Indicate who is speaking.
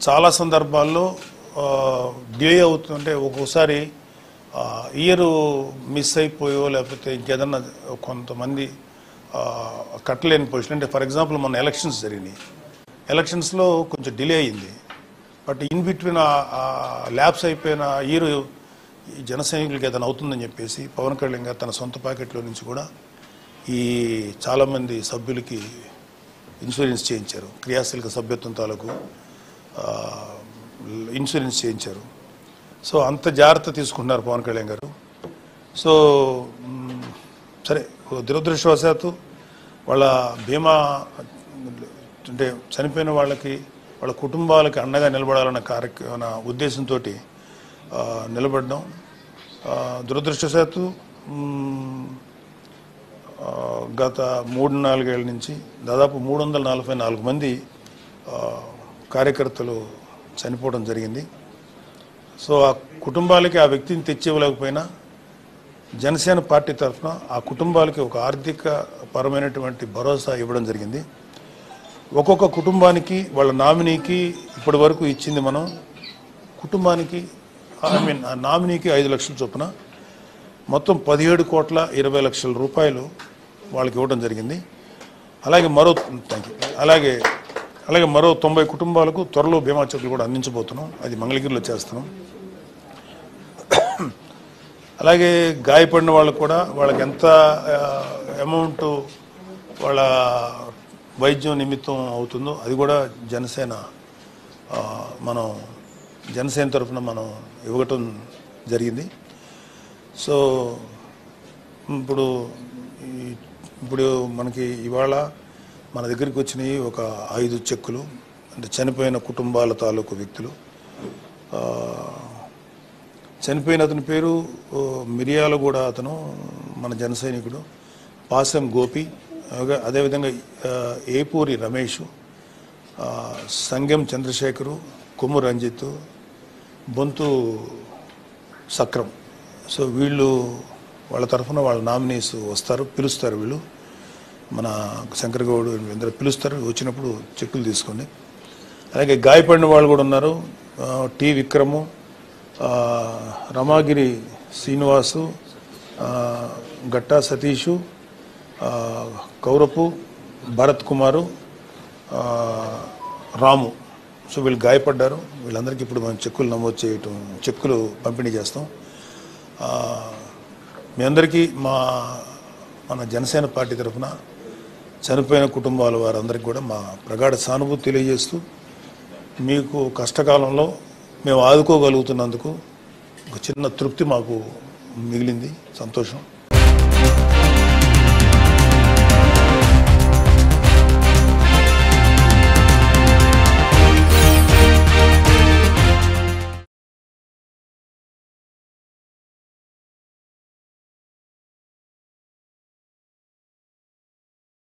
Speaker 1: చాలా సందర్భాల్లో డిలే అవుతుందంటే ఒక్కోసారి ఇయర్ మిస్ అయిపోయో లేకపోతే ఇంకేదన్నా కొంతమంది ఆ, కట్టలేని పొజిషన్ అంటే ఫర్ ఎగ్జాంపుల్ మొన్న ఎలక్షన్స్ జరిగినాయి ఎలక్షన్స్లో కొంచెం డిలే అయింది బట్ ఇన్ బిట్వీన్ ల్యాబ్స్ అయిపోయిన ఇయర్ ఈ జన సైనికులకి ఏదైనా అవుతుందని చెప్పేసి పవన్ కళ్యాణ్ గారు తన సొంత ప్యాకెట్లో నుంచి కూడా ఈ చాలామంది సభ్యులకి ఇన్సూరెన్స్ చేయించారు క్రియాశీలక సభ్యత్వం తాలూకు ఆ, ఇన్సూరెన్స్ చేయించారు సో అంత జాగ్రత్త తీసుకుంటున్నారు పవన్ కళ్యాణ్ గారు సో మ్, సరే దురదృష్టవశాత్తు వాళ్ళ బీమా అంటే చనిపోయిన వాళ్ళకి వాళ్ళ కుటుంబాలకి అండగా నిలబడాలన్న కార్యక్రమ ఉద్దేశంతో నిలబడడం ఆ, దురదృష్టవశాత్తు మ్, ఆ, గత మూడు నాలుగేళ్ల నుంచి దాదాపు మూడు వందల నలభై నాలుగు మంది ఆ, కార్యకర్తలు చనిపోవడం జరిగింది సో ఆ కుటుంబాలకి ఆ వ్యక్తిని తెచ్చివ్వలేకపోయినా జనసేన పార్టీ తరఫున ఆ కుటుంబాలకి ఒక ఆర్థిక పరమైనటువంటి భరోసా ఇవ్వడం జరిగింది ఒక్కొక్క కుటుంబానికి వాళ్ళ నామినీకి ఇప్పటి వరకు ఇచ్చింది మనం కుటుంబానికి ఐ మీన్ ఆ నామినీకి ఐదు లక్షల చొప్పున మొత్తం పదిహేడు కోట్ల ఇరవై లక్షల రూపాయలు వాళ్ళకి ఇవ్వడం జరిగింది అలాగే మరో థ్యాంక్ యూ అలాగే అలాగే మరో తొంభై కుటుంబాలకు త్వరలో బీమా చెక్కులు కూడా అందించబోతున్నాం అది మంగళగిరిలో చేస్తున్నాం అలాగే గాయపడిన వాళ్ళకు కూడా వాళ్ళకి ఎంత అమౌంట్ వాళ్ళ వైద్యం నిమిత్తం అవుతుందో అది కూడా జనసేన ఆ, మనం జనసేన తరఫున మనం ఇవ్వటం జరిగింది సో ఇప్పుడు ఈ- ఇప్పుడు మనకి ఇవాళ మన దగ్గరికి వచ్చినాయి ఒక ఐదు చెక్కులు అంటే చనిపోయిన కుటుంబాల తాలూకు వ్యక్తులు ఆ, చనిపోయిన అతని పేరు ఓ, మిరియాలగూడ అతను మన జన సైనికుడు పాసం గోపి అలాగే- అదేవిధంగా ఆ, ఏపూరి రమేష్ ఆ, సంగెం చంద్రశేఖరు కొమ్ము రంజిత్ బొంతు సక్రం సో వీళ్ళు వాళ్ళ తరఫున వాళ్ళ నామినీస్ వస్తారు పిలుస్తారు వీళ్ళు మన శంకర్ గౌడ్ వీళ్ళందరూ పిలుస్తారు వచ్చినప్పుడు చెక్కులు తీసుకోండి అలాగే గాయపడిన వాళ్ళు కూడా ఉన్నారు ఆ, టి విక్రము ఆ, రమాగిరి శ్రీనివాసు ఆ, గట్టా సతీషు ఆ, కౌరపు భరత్ కుమారు ఆ, రాము సో వీళ్ళు గాయపడ్డారు వీళ్ళందరికీ ఇప్పుడు మనం చెక్కులు నమోదు చేయటం చెక్కులు పంపిణీ చేస్తాం ఆ, మీ అందరికీ మా మన జనసేన పార్టీ తరఫున చనిపోయిన కుటుంబాల వారందరికీ కూడా మా ప్రగాఢ సానుభూతి తెలియజేస్తూ మీకు కష్టకాలంలో మేము ఆదుకోగలుగుతున్నందుకు ఒక చిన్న తృప్తి మాకు మిగిలింది సంతోషం